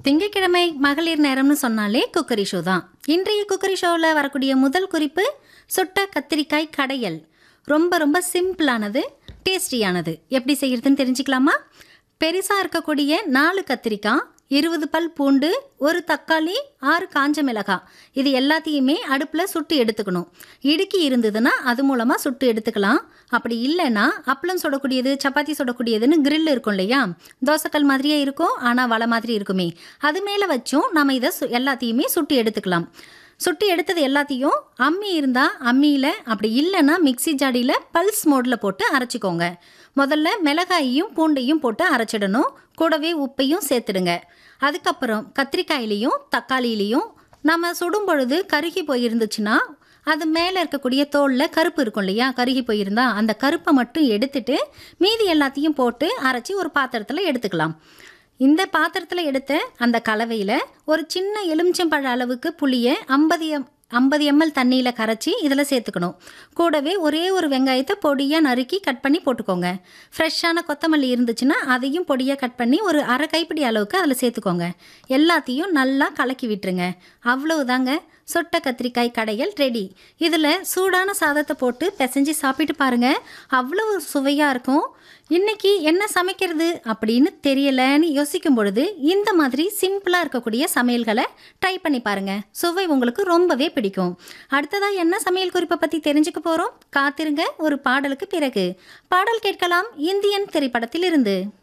திங்கட்கிழமை மகளிர் நேரம்னு சொன்னாலே குக்கரி ஷோ தான் இன்றைய குக்கரி ஷோவில் வரக்கூடிய முதல் குறிப்பு சுட்ட கத்திரிக்காய் கடையல் ரொம்ப ரொம்ப சிம்பிளானது டேஸ்டியானது எப்படி செய்யறதுன்னு தெரிஞ்சுக்கலாமா பெருசாக இருக்கக்கூடிய நாலு கத்திரிக்காய் இருபது பல் பூண்டு ஒரு தக்காளி ஆறு காஞ்ச மிளகாய் இது எல்லாத்தையுமே அடுப்பில் சுட்டு எடுத்துக்கணும் இடுக்கி இருந்ததுன்னா அது மூலமாக சுட்டு எடுத்துக்கலாம் அப்படி இல்லைன்னா அப்பளம் சுடக்கூடியது சப்பாத்தி சுடக்கூடியதுன்னு grill இருக்கும் இல்லையா தோசைக்கல் மாதிரியே இருக்கும் ஆனால் வலை மாதிரி இருக்குமே அது மேலே வச்சும் நம்ம இதை சு- எல்லாத்தையுமே சுட்டு எடுத்துக்கலாம் சுட்டு எடுத்தது எல்லாத்தையும் அம்மி இருந்தால் அம்மியில் அப்படி இல்லைன்னா மிக்ஸி ஜாடியில் பல்ஸ் மோடில் போட்டு அரைச்சிக்கோங்க முதல்ல மிளகாயையும் பூண்டையும் போட்டு அரைச்சிடணும் கூடவே உப்பையும் சேர்த்துடுங்க அதுக்கப்புறம் கத்திரிக்காயிலையும் தக்காளியிலையும் நம்ம சுடும் பொழுது கருகி போயிருந்துச்சுன்னா அது மேலே இருக்கக்கூடிய தோலில் கருப்பு இருக்கும் இல்லையா கருகி போயிருந்தா அந்த கருப்பை மட்டும் எடுத்துட்டு மீதி எல்லாத்தையும் போட்டு அரைச்சி ஒரு பாத்திரத்தில் எடுத்துக்கலாம் இந்த பாத்திரத்தில் எடுத்த அந்த கலவையில் ஒரு சின்ன எலுமிச்சம்பழ அளவுக்கு புளியை ஐம்பது எம் ஐம்பது எம்எல் தண்ணியில் கரைச்சி இதில் சேர்த்துக்கணும் கூடவே ஒரே ஒரு வெங்காயத்தை பொடியாக நறுக்கி கட் பண்ணி போட்டுக்கோங்க ஃப்ரெஷ்ஷான கொத்தமல்லி இருந்துச்சுன்னா அதையும் பொடியாக கட் பண்ணி ஒரு அரை கைப்பிடி அளவுக்கு அதில் சேர்த்துக்கோங்க எல்லாத்தையும் நல்லா கலக்கி விட்டுருங்க அவ்வளவுதாங்க சொட்ட கத்திரிக்காய் கடையல் ரெடி இதில் சூடான சாதத்தை போட்டு பிசைஞ்சு சாப்பிட்டு பாருங்க அவ்வளவு சுவையாக இருக்கும் இன்னைக்கு என்ன சமைக்கிறது அப்படின்னு தெரியலன்னு யோசிக்கும் பொழுது இந்த மாதிரி சிம்பிளாக இருக்கக்கூடிய சமையல்களை ட்ரை பண்ணி பாருங்க சுவை உங்களுக்கு ரொம்பவே பிடிக்கும் அடுத்ததாக என்ன சமையல் குறிப்பை பற்றி தெரிஞ்சுக்க போகிறோம் காத்திருங்க ஒரு பாடலுக்கு பிறகு பாடல் கேட்கலாம் இந்தியன் திரைப்படத்தில் இருந்து